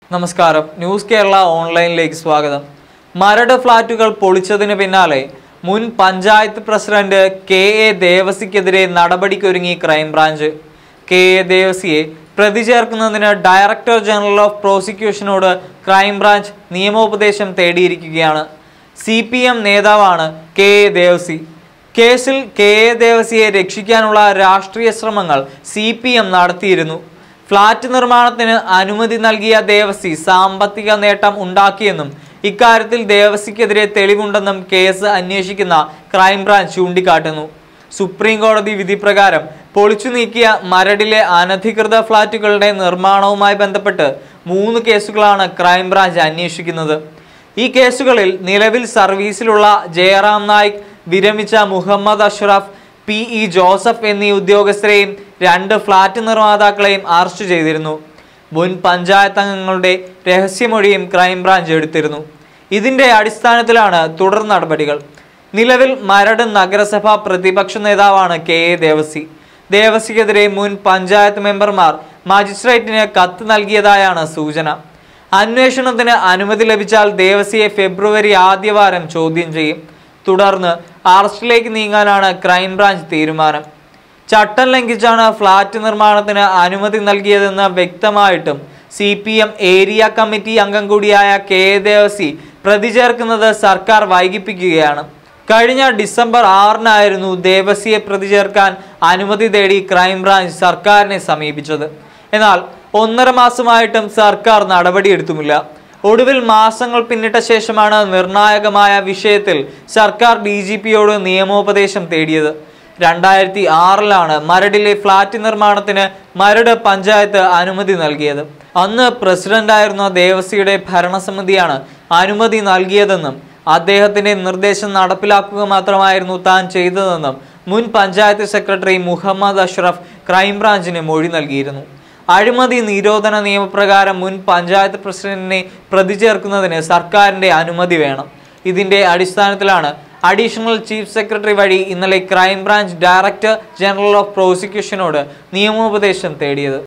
നമസ്കാരം ന്യൂസ് കേരള ഓൺലൈനിലേക്ക് സ്വാഗതം മരട് ഫ്ളാറ്റുകൾ പൊളിച്ചതിന് പിന്നാലെ മുൻ പഞ്ചായത്ത് പ്രസിഡന്റ് കെ എ ദേവസിക്കെതിരെ നടപടിക്കൊരുങ്ങി ക്രൈംബ്രാഞ്ച് കെ എ ദേവസിയെ പ്രതി ചേർക്കുന്നതിന് ഡയറക്ടർ ജനറൽ ഓഫ് പ്രോസിക്യൂഷനോട് ക്രൈംബ്രാഞ്ച് നിയമോപദേശം തേടിയിരിക്കുകയാണ് സി പി എം നേതാവാണ് കെ എ ദേവസി കേസിൽ കെ എ ദേവസിയെ രക്ഷിക്കാനുള്ള രാഷ്ട്രീയ ശ്രമങ്ങൾ സി പി എം നടത്തിയിരുന്നു ഫ്ളാറ്റ് നിർമ്മാണത്തിന് അനുമതി നൽകിയ ദേവസി സാമ്പത്തിക നേട്ടം ഉണ്ടാക്കിയെന്നും ഇക്കാര്യത്തിൽ ദേവസിക്കെതിരെ തെളിവുണ്ടെന്നും കേസ് അന്വേഷിക്കുന്ന ക്രൈംബ്രാഞ്ച് ചൂണ്ടിക്കാട്ടുന്നു സുപ്രീം കോടതി വിധി പ്രകാരം പൊളിച്ചു നീക്കിയ മരടിലെ അനധികൃത ഫ്ളാറ്റുകളുടെ നിർമ്മാണവുമായി ബന്ധപ്പെട്ട് മൂന്ന് കേസുകളാണ് ക്രൈംബ്രാഞ്ച് അന്വേഷിക്കുന്നത് ഈ കേസുകളിൽ നിലവിൽ സർവീസിലുള്ള ജയറാം നായിക് വിരമിച്ച Muhammad Ashraf P E Joseph എന്നീ ഉദ്യോഗസ്ഥരെയും രണ്ട് ഫ്ളാറ്റ് നിർമ്മാതാക്കളെയും അറസ്റ്റ് ചെയ്തിരുന്നു മുൻ പഞ്ചായത്ത് അംഗങ്ങളുടെ രഹസ്യമൊഴിയും ക്രൈംബ്രാഞ്ച് എടുത്തിരുന്നു ഇതിന്റെ അടിസ്ഥാനത്തിലാണ് തുടർ നടപടികൾ നിലവിൽ മരട് നഗരസഭ പ്രതിപക്ഷ നേതാവാണ് കെ എ ദേവസി ദേവസിക്കെതിരെ മുൻ പഞ്ചായത്ത് മെമ്പർമാർ മജിസ്ട്രേറ്റിന് കത്ത് നൽകിയതായാണ് സൂചന അന്വേഷണത്തിന് അനുമതി ലഭിച്ചാൽ ദേവസിയെ ഫെബ്രുവരി ആദ്യവാരം ചോദ്യം ചെയ്യും തുടർന്ന് അറസ്റ്റിലേക്ക് നീങ്ങാനാണ് ക്രൈംബ്രാഞ്ച് തീരുമാനം ചട്ടം ലംഘിച്ചാണ് ഫ്ളാറ്റ് നിർമ്മാണത്തിന് അനുമതി നൽകിയതെന്ന് വ്യക്തമായിട്ടും C P M area committee അംഗം കൂടിയായ കെ എ ദേവസി പ്രതി ചേർക്കുന്നത് സർക്കാർ വൈകിപ്പിക്കുകയാണ് കഴിഞ്ഞ ഡിസംബർ ആറിനായിരുന്നു ദേവസിയെ പ്രതി ചേർക്കാൻ അനുമതി തേടി ക്രൈംബ്രാഞ്ച് സർക്കാരിനെ സമീപിച്ചത് എന്നാൽ ഒന്നര മാസമായിട്ടും സർക്കാർ നടപടിയെടുത്തുമില്ല ഒടുവിൽ മാസങ്ങൾ പിന്നിട്ട ശേഷമാണ് നിർണായകമായ വിഷയത്തിൽ സർക്കാർ ഡി ജി പിയോട് നിയമോപദേശം തേടിയത് രണ്ടായിരത്തി ആറിലാണ് മരടിലെ ഫ്ളാറ്റ് നിർമ്മാണത്തിന് മരട് പഞ്ചായത്ത് അനുമതി നൽകിയത് അന്ന് പ്രസിഡന്റായിരുന്ന ദേവസിയുടെ ഭരണസമിതിയാണ് അനുമതി നൽകിയതെന്നും അദ്ദേഹത്തിന്റെ നിർദ്ദേശം നടപ്പിലാക്കുക മാത്രമായിരുന്നു താൻ ചെയ്തതെന്നും മുൻ പഞ്ചായത്ത് സെക്രട്ടറി മുഹമ്മദ് അഷ്റഫ് ക്രൈംബ്രാഞ്ചിന് മൊഴി നൽകിയിരുന്നു അഴിമതി നിരോധന നിയമപ്രകാരം മുൻ പഞ്ചായത്ത് പ്രസിഡന്റിനെ പ്രതി ചേർക്കുന്നതിന് സർക്കാരിന്റെ അനുമതി വേണം ഇതിന്റെ അടിസ്ഥാനത്തിലാണ് അഡീഷണൽ ചീഫ് സെക്രട്ടറി വഴി ഇന്നലെ ക്രൈംബ്രാഞ്ച് ഡയറക്ടർ ജനറൽ ഓഫ് പ്രോസിക്യൂഷനോട് നിയമോപദേശം തേടിയത്